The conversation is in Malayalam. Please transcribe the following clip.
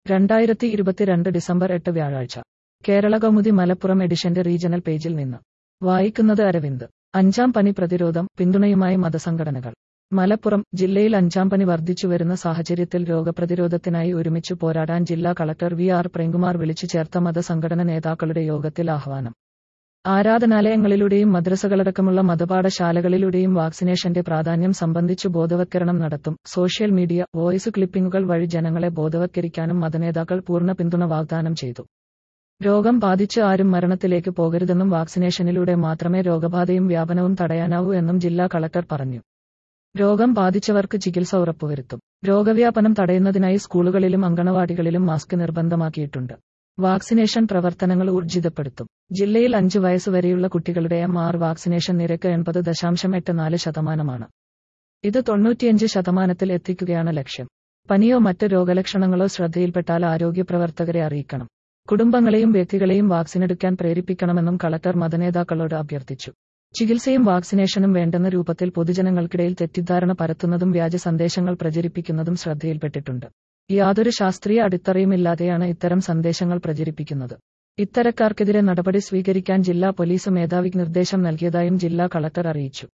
രണ്ടായിരത്തി ഇരുപത്തിരണ്ട് ഡിസംബർ എട്ട് വ്യാഴാഴ്ച കേരള കൗമുദി മലപ്പുറം എഡിഷന്റെ റീജണൽ പേജിൽ നിന്ന് വായിക്കുന്നത് അരവിന്ദ് അഞ്ചാം പനി പ്രതിരോധം പിന്തുണയുമായി മതസംഘടനകൾ മലപ്പുറം ജില്ലയിൽ അഞ്ചാം പനി വർദ്ധിച്ചുവരുന്ന സാഹചര്യത്തിൽ രോഗപ്രതിരോധത്തിനായി ഒരുമിച്ചു പോരാടാൻ ജില്ലാ കളക്ടർ വി ആർ പ്രേംകുമാർ വിളിച്ചു ചേർത്ത മതസംഘടന നേതാക്കളുടെ യോഗത്തിൽ ആഹ്വാനം ആരാധനാലയങ്ങളിലൂടെയും മദ്രസകളടക്കമുള്ള മതപാഠശാലകളിലൂടെയും വാക്സിനേഷന്റെ പ്രാധാന്യം സംബന്ധിച്ചു ബോധവത്കരണം നടത്തും സോഷ്യൽ മീഡിയ വോയിസ് ക്ലിപ്പിംഗുകൾ വഴി ജനങ്ങളെ ബോധവത്കരിക്കാനും മതനേതാക്കൾ പൂർണ്ണ പിന്തുണ വാഗ്ദാനം ചെയ്തു രോഗം ബാധിച്ച് ആരും മരണത്തിലേക്ക് പോകരുതെന്നും വാക്സിനേഷനിലൂടെ മാത്രമേ രോഗബാധയും വ്യാപനവും തടയാനാവൂ എന്നും ജില്ലാ കളക്ടർ പറഞ്ഞു രോഗം ബാധിച്ചവർക്ക് ചികിത്സ ഉറപ്പുവരുത്തും രോഗവ്യാപനം തടയുന്നതിനായി സ്കൂളുകളിലും അങ്കണവാടികളിലും മാസ്ക് നിർബന്ധമാക്കിയിട്ടുണ്ട് വാക്സിനേഷൻ പ്രവർത്തനങ്ങൾ ഊർജിതപ്പെടുത്തും ജില്ലയിൽ അഞ്ചു വയസ്സുവരെയുള്ള കുട്ടികളുടെ എം ആർ വാക്സിനേഷൻ നിരക്ക് എൺപത് ദശാംശം എട്ട് നാല് ശതമാനമാണ് ഇത് തൊണ്ണൂറ്റിയഞ്ച് ശതമാനത്തിൽ എത്തിക്കുകയാണ് ലക്ഷ്യം പനിയോ മറ്റ് രോഗലക്ഷണങ്ങളോ ശ്രദ്ധയിൽപ്പെട്ടാൽ ആരോഗ്യ പ്രവർത്തകരെ അറിയിക്കണം കുടുംബങ്ങളെയും വ്യക്തികളെയും വാക്സിനെടുക്കാൻ പ്രേരിപ്പിക്കണമെന്നും കളക്ടർ മതനേതാക്കളോട് അഭ്യർത്ഥിച്ചു ചികിത്സയും വാക്സിനേഷനും വേണ്ടെന്ന രൂപത്തിൽ പൊതുജനങ്ങൾക്കിടയിൽ തെറ്റിദ്ധാരണ പരത്തുന്നതും വ്യാജ സന്ദേശങ്ങൾ പ്രചരിപ്പിക്കുന്നതും ശ്രദ്ധയിൽപ്പെട്ടിട്ടുണ്ട് യാതൊരു ശാസ്ത്രീയ അടിത്തറയുമില്ലാതെയാണ് ഇത്തരം സന്ദേശങ്ങൾ പ്രചരിപ്പിക്കുന്നത് ഇത്തരക്കാർക്കെതിരെ നടപടി സ്വീകരിക്കാൻ ജില്ലാ പോലീസ് മേധാവിക്ക് നിർദ്ദേശം നൽകിയതായും ജില്ലാ കളക്ടർ അറിയിച്ചു